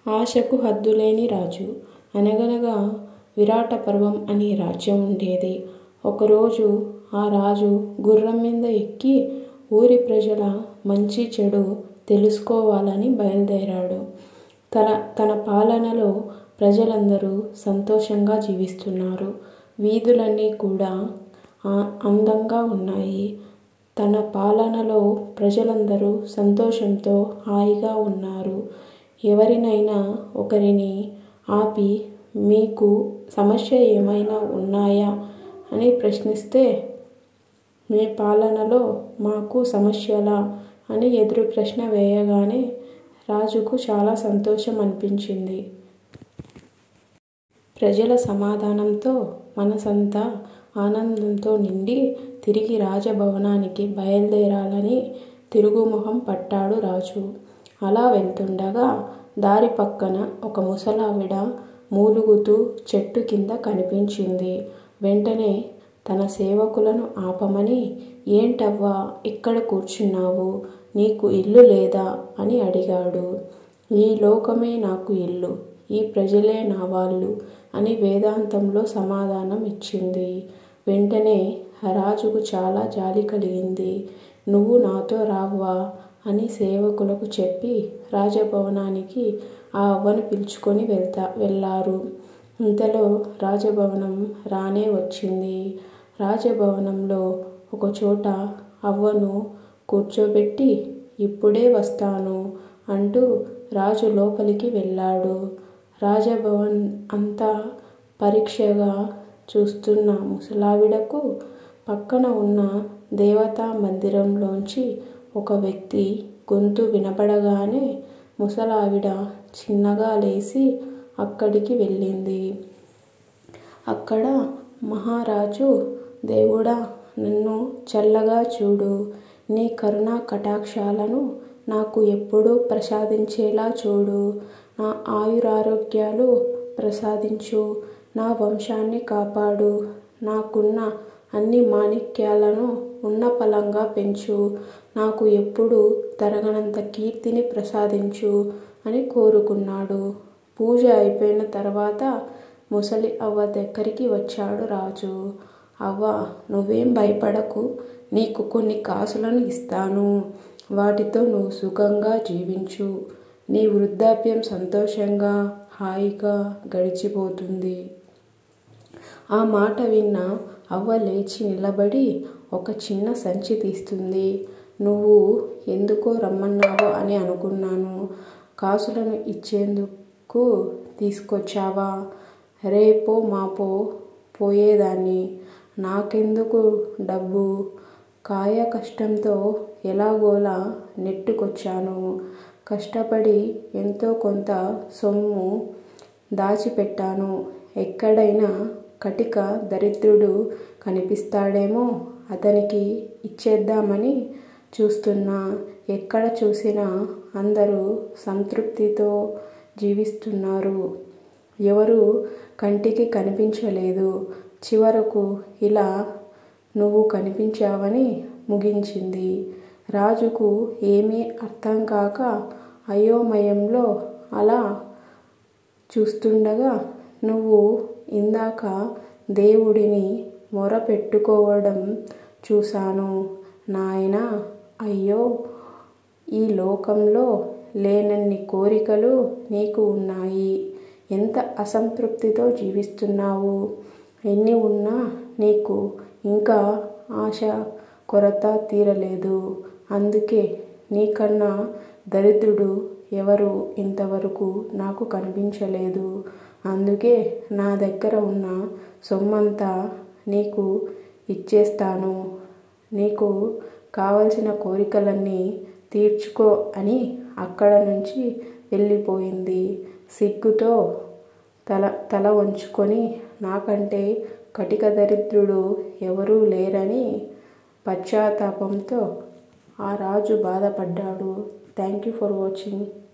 ఆశకు హద్దులేని రాజు అనగనగా విరాట పర్వం అనే రాజ్యం ఉండేది ఒకరోజు ఆ రాజు గుర్రం మీద ఎక్కి ఊరి ప్రజల మంచి చెడు తెలుసుకోవాలని బయలుదేరాడు తన తన పాలనలో ప్రజలందరూ సంతోషంగా జీవిస్తున్నారు వీధులన్నీ కూడా అందంగా ఉన్నాయి తన పాలనలో ప్రజలందరూ సంతోషంతో హాయిగా ఉన్నారు ఎవరినైనా ఒకరిని ఆపి మీకు సమస్య ఏమైనా ఉన్నాయా అని ప్రశ్నిస్తే మీ పాలనలో మాకు సమస్యలా అని ఎదురు ప్రశ్న వేయగానే రాజుకు చాలా సంతోషం అనిపించింది ప్రజల సమాధానంతో మనసంతా ఆనందంతో నిండి తిరిగి రాజభవనానికి బయలుదేరాలని తిరుగుముఖం పట్టాడు రాజు అలా వెళ్తుండగా దారి పక్కన ఒక ముసలావిడ మూలుగుతూ చెట్టు కింద కనిపించింది వెంటనే తన సేవకులను ఆపమని ఏంటవ్వా ఇక్కడ కూర్చున్నావు నీకు ఇల్లు లేదా అని అడిగాడు ఈ లోకమే నాకు ఇల్లు ఈ ప్రజలే నా వాళ్ళు అని వేదాంతంలో సమాధానం ఇచ్చింది వెంటనే రాజుకు చాలా జాలి కలిగింది నువ్వు నాతో రావ్వా అని సేవకులకు చెప్పి రాజభవనానికి ఆ అవ్వను పిలుచుకొని వెళ్తా వెళ్ళారు ఇంతలో రాజభవనం రానే వచ్చింది రాజభవనంలో ఒకచోట అవ్వను కూర్చోబెట్టి ఇప్పుడే వస్తాను అంటూ రాజు లోపలికి వెళ్ళాడు రాజభవన్ అంతా పరీక్షగా చూస్తున్న ముసలావిడకు పక్కన ఉన్న దేవతా మందిరంలోంచి ఒక వ్యక్తి గొంతు వినపడగానే ముసలావిడ చిన్నగా లేచి అక్కడికి వెళ్ళింది అక్కడ మహారాజు దేవుడా నన్ను చల్లగా చూడు నీ కరుణా కటాక్షాలను నాకు ఎప్పుడూ ప్రసాదించేలా చూడు నా ఆయురారోగ్యాలు ప్రసాదించు నా వంశాన్ని కాపాడు నాకున్న అన్ని మాణిక్యాలను ఉన్నపలంగా పెంచు నాకు ఎప్పుడు తరగనంత కీర్తిని ప్రసాదించు అని కోరుకున్నాడు పూజ అయిపోయిన తర్వాత ముసలి అవ్వ దగ్గరికి వచ్చాడు రాజు అవ్వ నువ్వేం భయపడకు నీకు కొన్ని కాసులను ఇస్తాను వాటితో నువ్వు సుఖంగా జీవించు నీ వృద్ధాప్యం సంతోషంగా హాయిగా గడిచిపోతుంది ఆ మాట విన్న అవ్వ లేచి నిలబడి ఒక చిన్న సంచి తీస్తుంది నువ్వు ఎందుకో రమ్మన్నావో అని అనుకున్నాను కాసులను ఇచ్చేందుకు తీసుకొచ్చావా రేపో మాపో పోయేదాన్ని నాకెందుకు డబ్బు కాయ కష్టంతో ఎలాగోలా నెట్టుకొచ్చాను కష్టపడి ఎంతో కొంత సొమ్ము దాచిపెట్టాను ఎక్కడైనా కటిక దరిద్రుడు కనిపిస్తాడేమో అతనికి ఇచ్చేద్దామని చూస్తున్నా ఎక్కడ చూసినా అందరూ సంతృప్తితో జీవిస్తున్నారు ఎవరు కంటికి కనిపించలేదు చివరకు ఇలా నువ్వు కనిపించావని ముగించింది రాజుకు ఏమీ అర్థం కాక అయోమయంలో అలా చూస్తుండగా నువ్వు ఇందాక దేవుడిని మొరపెట్టుకోవడం చూశాను నాయనా అయ్యో ఈ లోకంలో లేనన్ని కోరికలు నీకు ఉన్నాయి ఎంత అసంతృప్తితో జీవిస్తున్నావు ఎన్ని ఉన్నా నీకు ఇంకా ఆశ కొరత తీరలేదు అందుకే నీకన్నా దరిద్రుడు ఎవరు ఇంతవరకు నాకు కనిపించలేదు అందుకే నా దగ్గర ఉన్న సొమ్మంతా నీకు ఇచ్చేస్తాను నీకు కావలసిన కోరికలన్నీ తీర్చుకో అని అక్కడ నుంచి వెళ్ళిపోయింది సిగ్గుతో తల తల వంచుకొని నాకంటే కటిక దరిద్రుడు ఎవరూ లేరని పశ్చాత్తాపంతో ఆ రాజు బాధపడ్డాడు థ్యాంక్ యూ ఫర్ వాచింగ్